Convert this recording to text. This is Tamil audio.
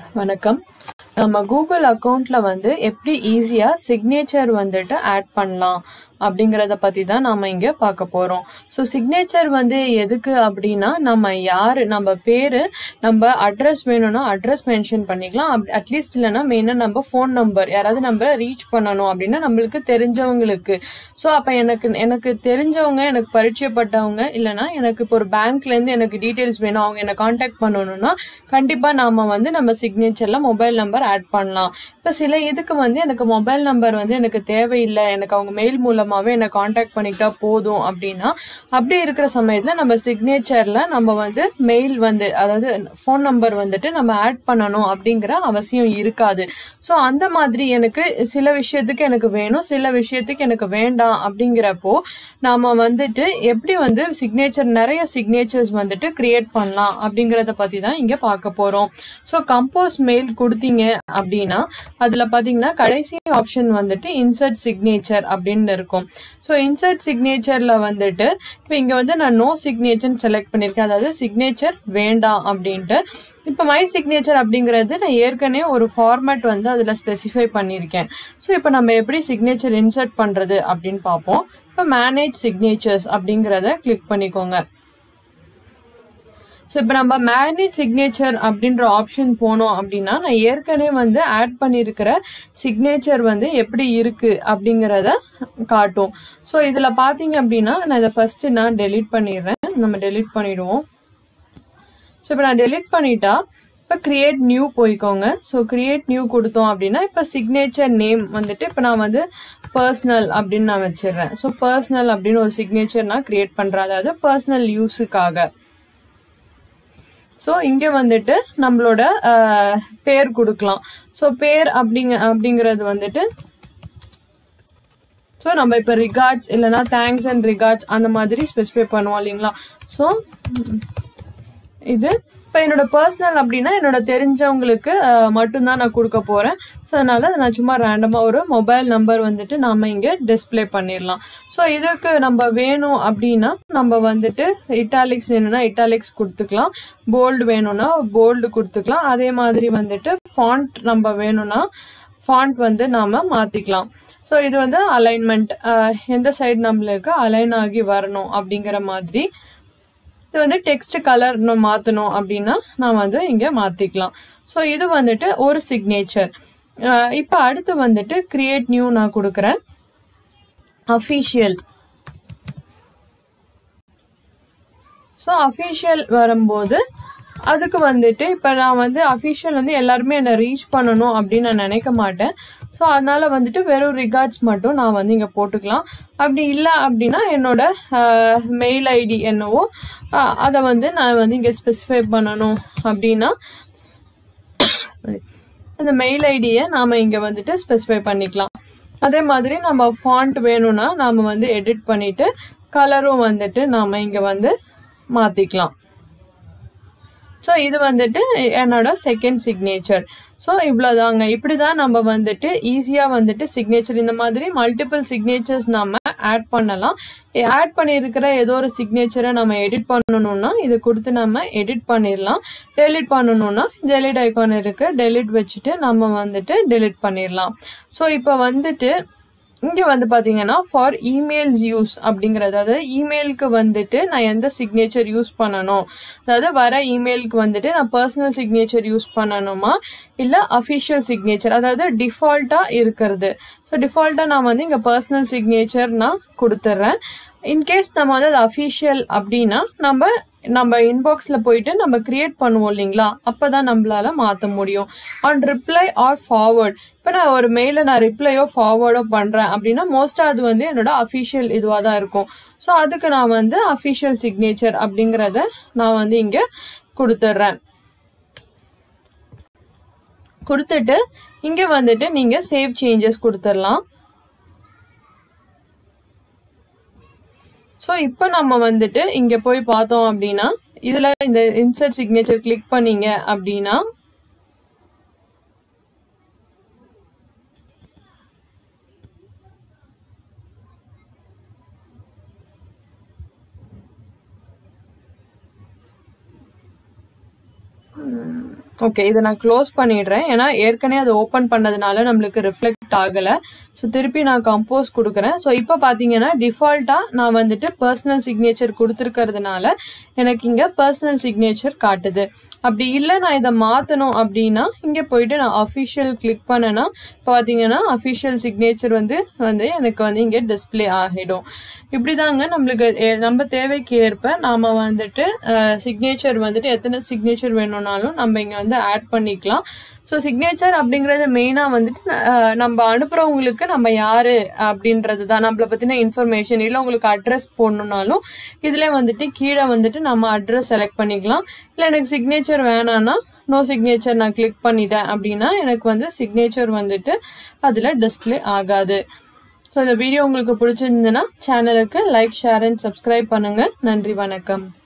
வணக்கம் நம்ம கூகுள் அக்கௌண்ட்ல வந்து எப்படி ஈஸியா சிக்னேச்சர் வந்துட்டு ஆட் பண்ணலாம் அப்படிங்கறத பத்தி தான் நாம இங்க பார்க்க போறோம் ஸோ சிக்னேச்சர் வந்து எதுக்கு அப்படின்னா நம்ம யாரு நம்ம பேரு நம்ம அட்ரஸ் வேணும்னா அட்ரஸ் மென்ஷன் பண்ணிக்கலாம் அட்லீஸ்ட் இல்லைன்னா மெயினா நம்ம ஃபோன் நம்பர் யாராவது நம்ம ரீச் பண்ணணும் அப்படின்னா நம்மளுக்கு தெரிஞ்சவங்களுக்கு ஸோ அப்ப எனக்கு எனக்கு தெரிஞ்சவங்க எனக்கு பரிச்சயப்பட்டவங்க இல்லைன்னா எனக்கு இப்போ ஒரு பேங்க்ல இருந்து எனக்கு டீட்டெயில்ஸ் வேணும் அவங்க என்ன காண்டாக்ட் பண்ணணும்னா கண்டிப்பா நாம வந்து நம்ம சிக்னேச்சர்ல மொபைல் நம்பர் ஆட் பண்ணலாம் இப்ப சில இதுக்கு வந்து எனக்கு மொபைல் நம்பர் வந்து எனக்கு தேவையில்லை எனக்கு அவங்க மெயில் மூலமாவே என்ன காண்டாக்ட் பண்ணிக்கிட்டா போதும் அப்படின்னா அப்படி இருக்கிற சமயத்துல நம்ம சிக்னேச்சர்ல நம்ம வந்து மெயில் வந்து அதாவது ஃபோன் நம்பர் வந்துட்டு நம்ம ஆட் பண்ணணும் அப்படிங்கிற அவசியம் இருக்காது ஸோ அந்த மாதிரி எனக்கு சில விஷயத்துக்கு எனக்கு வேணும் சில விஷயத்துக்கு எனக்கு வேண்டாம் அப்படிங்கிறப்போ நாம வந்துட்டு எப்படி வந்து சிக்னேச்சர் நிறைய சிக்னேச்சர்ஸ் வந்துட்டு கிரியேட் பண்ணலாம் அப்படிங்கறத பத்தி தான் இங்க பார்க்க போறோம் ஸோ கம்போஸ் மெயில் கொடுத்தீங்க அப்படின்னா அதுல பாத்தீங்கன்னா கடைசி ஆப்ஷன் வந்துட்டு இன்சர்ட் சிக்னேச்சர் அப்படின்னு இருக்கும் ஸோ இன்சர்ட் சிக்னேச்சர்ல வந்துட்டு இப்போ இங்க வந்து நான் நோ சிக்னேச்சர் செலக்ட் பண்ணிருக்கேன் அதாவது சிக்னேச்சர் வேண்டாம் அப்படின்ட்டு இப்போ மை சிக்னேச்சர் அப்படிங்கிறது நான் ஏற்கனவே ஒரு ஃபார்மேட் வந்து அதில் ஸ்பெசிஃபை பண்ணியிருக்கேன் ஸோ இப்போ நம்ம எப்படி சிக்னேச்சர் இன்சர்ட் பண்ணுறது அப்படின்னு பார்ப்போம் இப்போ மேனேஜ் சிக்னேச்சர்ஸ் அப்படிங்கிறத கிளிக் பண்ணிக்கோங்க ஸோ இப்போ நம்ம மேனேஜ் சிக்னேச்சர் அப்படின்ற ஆப்ஷன் போனோம் அப்படின்னா நான் ஏற்கனவே வந்து ஆட் பண்ணியிருக்கிற சிக்னேச்சர் வந்து எப்படி இருக்கு அப்படிங்கிறத காட்டும் ஸோ இதில் பார்த்தீங்க அப்படின்னா நான் இதை ஃபர்ஸ்ட் நான் டெலீட் பண்ணிடுறேன் நம்ம டெலீட் பண்ணிடுவோம் ஸோ இப்போ நான் டெலீட் பண்ணிட்டா இப்போ கிரியேட் நியூ போய்க்கோங்க ஸோ கிரியேட் நியூ கொடுத்தோம் அப்படின்னா இப்போ சிக்னேச்சர் நேம் வந்துட்டு இப்போ நான் வந்து பர்சனல் அப்படின்னு நான் வச்சிடுறேன் ஸோ பர்சனல் அப்படின்னு ஒரு சிக்னேச்சர் நான் கிரியேட் பண்ணுறேன் அதாவது பர்சனல் யூஸுக்காக ஸோ இங்கே வந்துட்டு நம்மளோட பேர் கொடுக்கலாம் ஸோ பேர் அப்படிங்க அப்படிங்கிறது வந்துட்டு ஸோ நம்ம இப்போ ரிகார்ட்ஸ் இல்லைனா தேங்க்ஸ் அண்ட் ரிகார்ட்ஸ் அந்த மாதிரி ஸ்பெசிஃபை பண்ணுவோம் இல்லைங்களா ஸோ இது இப்போ என்னோட பர்சனல் அப்படின்னா என்னோட தெரிஞ்சவங்களுக்கு மட்டும்தான் நான் கொடுக்க போகிறேன் ஸோ அதனால நான் சும்மா ரேண்டமாக ஒரு மொபைல் நம்பர் வந்துட்டு நாம் இங்கே டிஸ்பிளே பண்ணிடலாம் ஸோ இதுக்கு நம்ம வேணும் அப்படின்னா நம்ம வந்துட்டு இட்டாலிக்ஸ் வேணும்னா இட்டாலிக்ஸ் கொடுத்துக்கலாம் போல்டு வேணும்னா போல்டு கொடுத்துக்கலாம் அதே மாதிரி வந்துட்டு ஃபாண்ட் நம்ம வேணும்னா ஃபாண்ட் வந்து நாம் மாற்றிக்கலாம் ஸோ இது வந்து அலைன்மெண்ட் எந்த சைடு நம்மளுக்கு அலைன் ஆகி வரணும் அப்படிங்கிற மாதிரி இது வந்து டெக்ஸ்ட் கலர் நம்ம மாற்றணும் அப்படின்னா நான் வந்து இங்கே மாற்றிக்கலாம் ஸோ இது வந்துட்டு ஒரு சிக்னேச்சர் இப்போ அடுத்து வந்துட்டு கிரியேட் நியூ நான் கொடுக்குறேன் அஃபீஷியல் ஸோ அஃபீஷியல் வரும்போது அதுக்கு வந்துட்டு இப்போ நான் வந்து அஃபீஷியல் வந்து எல்லாருமே என்னை ரீச் பண்ணணும் அப்படின்னு நான் நினைக்க மாட்டேன் ஸோ அதனால வந்துட்டு வெறும் ரிகார்ட்ஸ் மட்டும் நான் வந்து இங்கே போட்டுக்கலாம் அப்படி இல்லை அப்படின்னா என்னோட மெயில் ஐடி என்னவோ அதை வந்து நான் வந்து இங்கே ஸ்பெசிஃபை பண்ணணும் அப்படின்னா அந்த மெயில் ஐடியை நாம் இங்கே வந்துட்டு ஸ்பெசிஃபை பண்ணிக்கலாம் அதே மாதிரி நம்ம ஃபாண்ட் வேணும்னா நாம் வந்து எடிட் பண்ணிட்டு கலரும் வந்துட்டு நாம் இங்கே வந்து மாற்றிக்கலாம் ஸோ இது வந்துட்டு என்னோட செகண்ட் சிக்னேச்சர் ஸோ இவ்வளோதாங்க இப்படி தான் நம்ம வந்துட்டு ஈஸியாக வந்துட்டு சிக்னேச்சர் இந்த மாதிரி மல்டிபிள் சிக்னேச்சர்ஸ் நம்ம ஆட் பண்ணலாம் ஆட் பண்ணியிருக்கிற ஏதோ ஒரு சிக்னேச்சரை நம்ம எடிட் பண்ணணும்னா இது கொடுத்து நம்ம எடிட் பண்ணிடலாம் டெலிட் பண்ணணும்னா டெலிட் ஐக்கான் இருக்கு டெலிட் வச்சுட்டு நம்ம வந்துட்டு டெலிட் பண்ணிடலாம் ஸோ இப்போ வந்துட்டு இங்கே வந்து பார்த்தீங்கன்னா ஃபார் இமெயில்ஸ் யூஸ் அப்படிங்கிறது அதாவது இமெயிலுக்கு வந்துட்டு நான் எந்த சிக்னேச்சர் யூஸ் பண்ணணும் அதாவது வர இமெயிலுக்கு வந்துட்டு நான் பர்சனல் சிக்னேச்சர் யூஸ் பண்ணணுமா இல்லை அஃபிஷியல் சிக்னேச்சர் அதாவது டிஃபால்ட்டாக இருக்கிறது ஸோ டிஃபால்ட்டாக நான் வந்து இங்கே பர்சனல் சிக்னேச்சர் நான் கொடுத்துட்றேன் இன்கேஸ் நம்ம வந்து அது அஃபிஷியல் அப்படின்னா நம்ம நம்ம இன்பாக்ஸில் போயிட்டு நம்ம கிரியேட் பண்ணுவோம் இல்லைங்களா அப்போ தான் நம்மளால மாற்ற முடியும் ஆன் ரிப்ளை ஆர் ஃபார்வர்ட் இப்போ நான் ஒரு மெயிலை நான் ரிப்ளையோ ஃபார்வர்டோ பண்ணுறேன் அப்படின்னா மோஸ்ட்டாக அது வந்து என்னோட அஃபிஷியல் இதுவாக தான் இருக்கும் ஸோ அதுக்கு நான் வந்து அஃபிஷியல் சிக்னேச்சர் அப்படிங்கிறத நான் வந்து இங்கே கொடுத்துட்றேன் கொடுத்துட்டு இங்கே வந்துட்டு நீங்கள் சேவ் சேஞ்சஸ் கொடுத்துடலாம் ஸோ இப்போ நம்ம வந்துட்டு இங்கே போய் பார்த்தோம் அப்படின்னா இதில் இந்த இன்சர்ட் சிக்னேச்சர் கிளிக் பண்ணீங்க அப்படின்னா ஓகே இதை நான் க்ளோஸ் பண்ணிடுறேன் ஏன்னா ஏற்கனவே அது ஓப்பன் பண்ணதுனால நம்மளுக்கு ரிஃப்ளெக்ட் ஆகலை ஸோ திருப்பி நான் கம்போஸ் கொடுக்குறேன் ஸோ இப்போ பார்த்தீங்கன்னா டிஃபால்ட்டாக நான் வந்துட்டு பர்சனல் சிக்னேச்சர் கொடுத்துருக்கறதுனால எனக்கு இங்கே பர்சனல் சிக்னேச்சர் காட்டுது அப்படி இல்லை நான் இதை மாற்றணும் அப்படின்னா இங்கே போயிட்டு நான் அஃபிஷியல் கிளிக் பண்ணேன்னா இப்போ பார்த்தீங்கன்னா அஃபிஷியல் சிக்னேச்சர் வந்து வந்து எனக்கு வந்து இங்கே டிஸ்பிளே ஆகிடும் இப்படி தாங்க நம்மளுக்கு எ- நம்ம தேவைக்கு ஏற்ப நாம் வந்துட்டு சிக்னேச்சர் வந்துட்டு எத்தனை சிக்னேச்சர் வேணும்னாலும் நம்ம இங்கே வந்து ஆட் பண்ணிக்கலாம் ஸோ சிக்னேச்சர் அப்படிங்கிறது மெயினாக வந்துட்டு அஹ், நம்ம அனுப்புகிறவங்களுக்கு நம்ம யார் அப்படின்றது தான் நம்மளை பற்றின இன்ஃபர்மேஷன் இல்லை உங்களுக்கு அட்ரஸ் போடணுன்னாலும் இதில் வந்துட்டு கீழே வந்துட்டு நம்ம அட்ரஸ் செலக்ட் பண்ணிக்கலாம் இல்லை எனக்கு சிக்னேச்சர் வேணான்னா நோ சிக்னேச்சர் நான் கிளிக் பண்ணிட்டேன் அப்படின்னா எனக்கு வந்து சிக்னேச்சர் வந்துட்டு அதில் டிஸ்ப்ளே ஆகாது ஸோ இந்த வீடியோ உங்களுக்கு பிடிச்சிருந்ததுன்னா சேனலுக்கு லைக் ஷேர் அண்ட் சப்ஸ்கிரைப் பண்ணுங்கள் நன்றி வணக்கம்